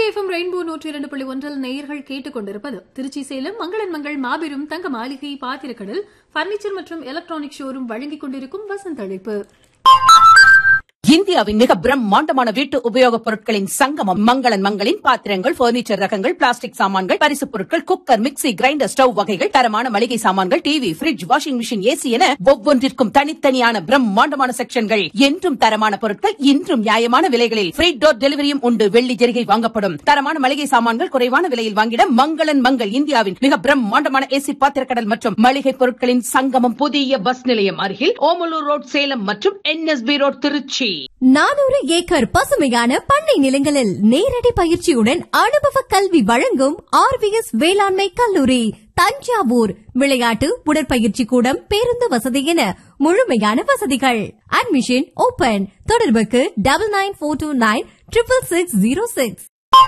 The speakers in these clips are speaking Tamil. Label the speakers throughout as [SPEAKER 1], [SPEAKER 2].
[SPEAKER 1] திருச்சி எஃப்எம் ரெயின்போ நூற்றி இரண்டு புள்ளி ஒன்றில் நேயர்கள் கேட்டுக் கொண்டிருப்பது திருச்சி சேலம் மங்களன் மங்கள் மாபெரும் தங்க மாளிகை பாத்திரக்கடல் பர்னிச்சர் மற்றும் எலக்ட்ரானிக் ஷோரூம் வழங்கிக் கொண்டிருக்கும் வசந்தழைப்பு
[SPEAKER 2] இந்தியாவின் மிக பிரம்மாண்டமான வீட்டு உபயோகப் பொருட்களின் சங்கமம் மங்களன் மங்களின் பாத்திரங்கள் பர்னிச்சர் ரகங்கள் பிளாஸ்டிக் சாமான்கள் பரிசுப் பொருட்கள் குக்கர் மிக்ஸி கிரைண்டர் ஸ்டவ் வகைகள் தரமான மளிகை சாமான்கள் TV fridge washing machine AC என ஒவ்வொன்றிற்கும் தனித்தனியான பிரம்மாண்டமான செக்ஷன்கள் என்றும் தரமான பொருட்கள் இன்றும் நியாயமான விலைகளில் ஃப்ரீ டோர் டெலிவரியும் உண்டு வெள்ளி ஜெரிகை வாங்கப்படும் தரமான மளிகை சாமான்கள் குறைவான விலையில் வாங்கிட மங்களன் மங்கள் இந்தியாவின் மிக பிரம்மாண்டமான ஏசி பாத்திரக்கடல் மற்றும் மளிகை பொருட்களின் சங்கமம் புதிய பஸ் நிலையம் அருகில் ஓமலூர் ரோட் சேலம் மற்றும் என்எஸ்பி ரோட் திருச்சி
[SPEAKER 3] நானூறு ஏக்கர் பசுமையான பண்ணை நிலங்களில் நேரடி பயிற்சியுடன் அனுபவ கல்வி வழங்கும் ஆர்விஎஸ் வேளாண்மை கல்லூரி தஞ்சாவூர் விளையாட்டு உடற்பயிற்சி கூடம் பேருந்து வசதி என முழுமையான வசதிகள் அட்மிஷன் ஓபன் தொடர்புக்கு double nine four two nine triple six zero six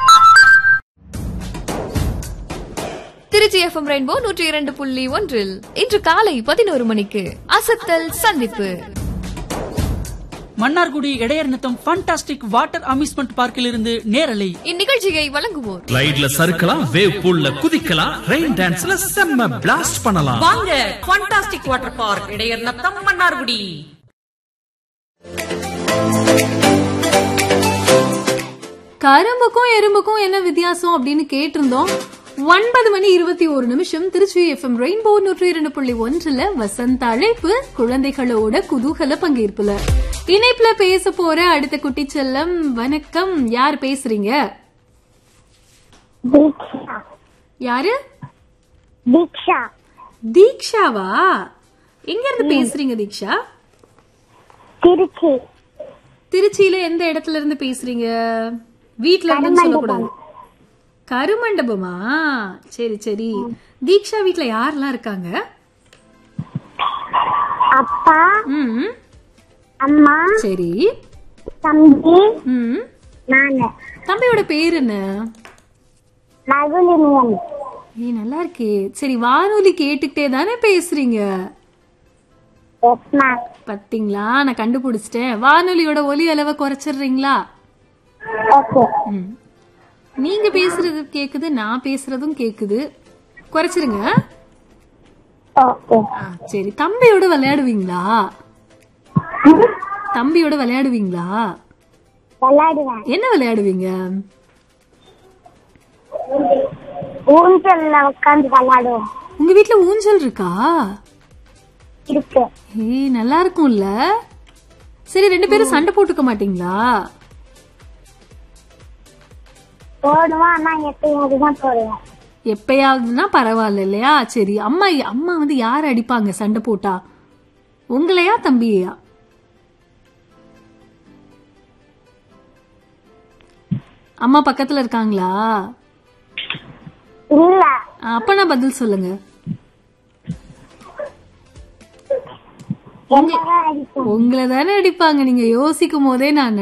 [SPEAKER 4] Trichy FM Rainbow நூற்றி இரண்டு புள்ளி ஒன்றில் இன்று காலை பதினோரு மணிக்கு அசத்தல் சந்திப்பு
[SPEAKER 5] மன்னார்குடி இடையர் நித்தம் ஃபண்டாஸ்டிக் வாட்டர் அம்யூஸ்மெண்ட் பார்க்கில் இருந்து நேரலை
[SPEAKER 4] இந்நிகழ்ச்சியை வழங்குவோர்
[SPEAKER 6] ரைட்ல சறுக்கலாம் வேவ் பூல்ல குதிக்கலாம் ரெயின் டான்ஸ்ல செம்ம பிளாஸ்ட் பண்ணலாம்
[SPEAKER 7] வாங்க fantastic water park Idaiyar Natham Mannargudi
[SPEAKER 1] கரும்புக்கும் எறும்புக்கும் என்ன வித்தியாசம் அப்படின்னு கேட்டிருந்தோம் ஒன்பது மணி இருபத்தி ஒரு நிமிஷம் திருச்சி எஃப்எம் ரெயின்போ நூற்றி இரண்டு புள்ளி ஒன்றுல வசந்த அழைப்பு குழந்தைகளோட குதூகல பங்கேற்புல இணைப்புல பேச போற அடுத்த குட்டி செல்லம் வணக்கம் யார் பேசுறீங்க
[SPEAKER 8] தீக்ஷா
[SPEAKER 1] யாரு
[SPEAKER 8] தீக்ஷா
[SPEAKER 1] தீக்ஷாவா எங்க இருந்து பேசுறீங்க தீக்ஷா
[SPEAKER 8] திருச்சி
[SPEAKER 1] திருச்சியில எந்த இடத்துல இருந்து பேசுறீங்க வீட்ல இருந்து சொல்லக்கூடாது கருமண்டபமா சரி சரி தீக்ஷா வீட்ல யாரெல்லாம் இருக்காங்க
[SPEAKER 8] அப்பா
[SPEAKER 1] ம்
[SPEAKER 8] அம்மா
[SPEAKER 1] சரி
[SPEAKER 8] தம்பி
[SPEAKER 1] ம்
[SPEAKER 8] நானு
[SPEAKER 1] தம்பியோட பேர் என்ன
[SPEAKER 8] நகுலினியன்
[SPEAKER 1] ஏய் நல்லா இருக்கே சரி வானொலி கேட்டுக்கிட்டே தானே பேசுறீங்க
[SPEAKER 8] எஸ் மேம்
[SPEAKER 1] பாத்தீங்களா நான் கண்டுபிடிச்சிட்டேன் வானொலியோட ஒலி அளவை குறைச்சிடுறீங்களா
[SPEAKER 8] ஓகே
[SPEAKER 1] ம். நீங்க பேசுறது கேக்குது நான் பேசுறதும் கேக்குது குறைச்சிருங்க
[SPEAKER 8] ஓகே
[SPEAKER 1] ஆ, சரி தம்பியோட விளையாடுவீங்களா தம்பியோட விளையாடுவீங்களா
[SPEAKER 8] விளையாடுவேன்
[SPEAKER 1] என்ன விளையாடுவீங்க
[SPEAKER 8] ஊஞ்சல்ல உட்காந்து விளையாடுவோம்
[SPEAKER 1] உங்க வீட்ல ஊஞ்சல் இருக்கா
[SPEAKER 8] இருக்கு
[SPEAKER 1] ஏய் நல்லா இருக்கும்ல சரி ரெண்டு பேரும் சண்டை போட்டுக்க மாட்டீங்களா
[SPEAKER 8] போடுவோம் ஆனா எப்பயும் தான் போடுவேன்
[SPEAKER 1] எப்பயாவதுன்னா பரவாயில்ல இல்லையா சரி அம்மா அம்மா வந்து யார் அடிப்பாங்க சண்டை போட்டா உங்களையா தம்பியா அம்மா பக்கத்துல இருக்காங்களா
[SPEAKER 8] இல்ல
[SPEAKER 1] ஆ, அப்ப நான் பதில் சொல்லுங்க
[SPEAKER 8] என்னதான் அடிப்போம்
[SPEAKER 1] உங்களை தானே அடிப்பாங்க நீங்க யோசிக்கும் போதே நான்